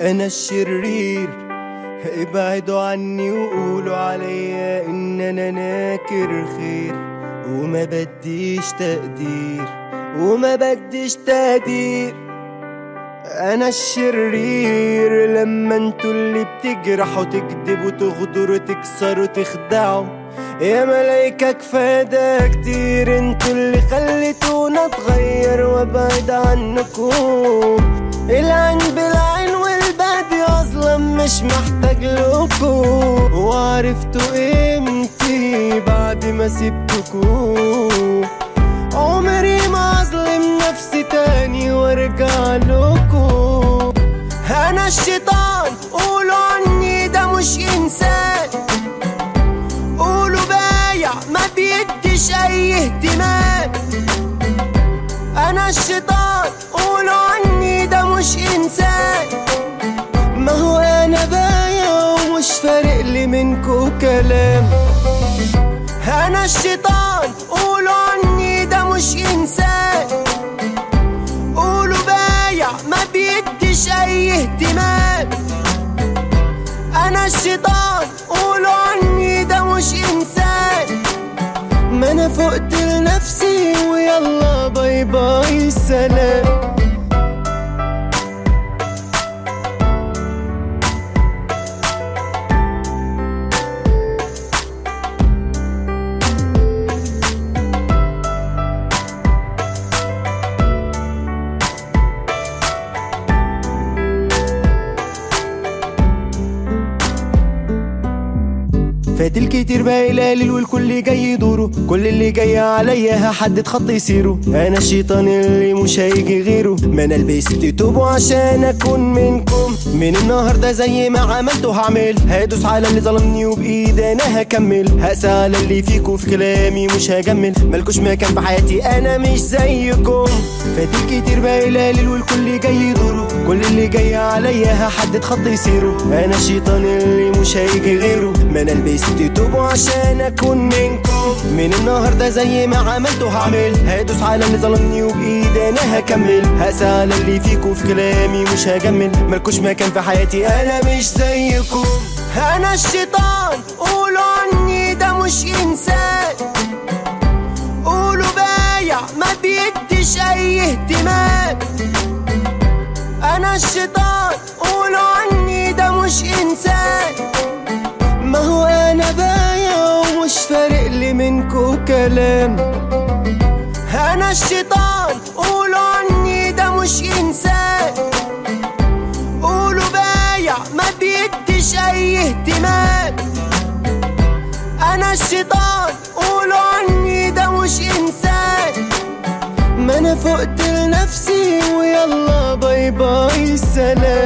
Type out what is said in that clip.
انا الشرير ابعدوا عني وقولوا عليا ان انا ناكر خير وما بديش تقدير وما بديش تقدير انا الشرير لما انتوا اللي بتجرحوا تكذبوا تغدروا تكسروا تخدعوا يا ملايكة كفاية ده كتير انتوا اللي خليتونا اتغير وابعد عنكم العين بالعين والبادي اصلا مش محتاج لكم وعرفتوا قيمتي بعد ما سبتكم عمري ما اظلم نفسي تاني وارجع لكم انا الشيطان قولوا عني ده مش انسان قولوا بايع ما بيديش اي اهتمام انا الشيطان قولوا عني ده مش انسان ما هو انا بايع ومش فارق لي منكو كلام انا الشيطان قولوا عني ده مش انسان قولوا بايع ما بيديش اي اهتمام انا الشيطان قولوا عني ده مش انسان ما انا فقت لنفسي ويلا باي باي سلام فات الكتير بقى قليل والكل جاي يدوره كل اللي جاي عليا هحدد خط يسيره انا الشيطان اللي مش هيجي غيره ما انا لبست توبه عشان اكون منكم من النهارده زي ما عملته هعمل هدوس على اللي ظلمني وبايدي انا هكمل هقسى على اللي فيكم في كلامي مش هجمل مالكوش مكان في حياتي انا مش زيكم فات الكتير بقى قليل والكل جاي يدوره كل اللي جاي عليا هحدد خط يسيره انا الشيطان اللي مش هيجي غيره ما انا لبست توبه عشان اكون منكم من النهارده زي ما عملته هعمل هدوس على اللي ظلمني وبايدي انا هكمل هقسى على اللي فيكم في كلامي مش هجمل مالكوش مكان في حياتي انا مش زيكم انا الشيطان قولوا عني ده مش انسان قولوا بايع ما بيديش اي اهتمام انا الشيطان قولوا عني ده مش انسان ما هو انا بايع ومش فارق لي منكو كلام انا الشيطان قولوا عني ده مش انسان قولوا بايع ما بيديش اي اهتمام انا الشيطان قولوا عني ده مش انسان ما انا فقت لنفسي ويلا باي باي سلام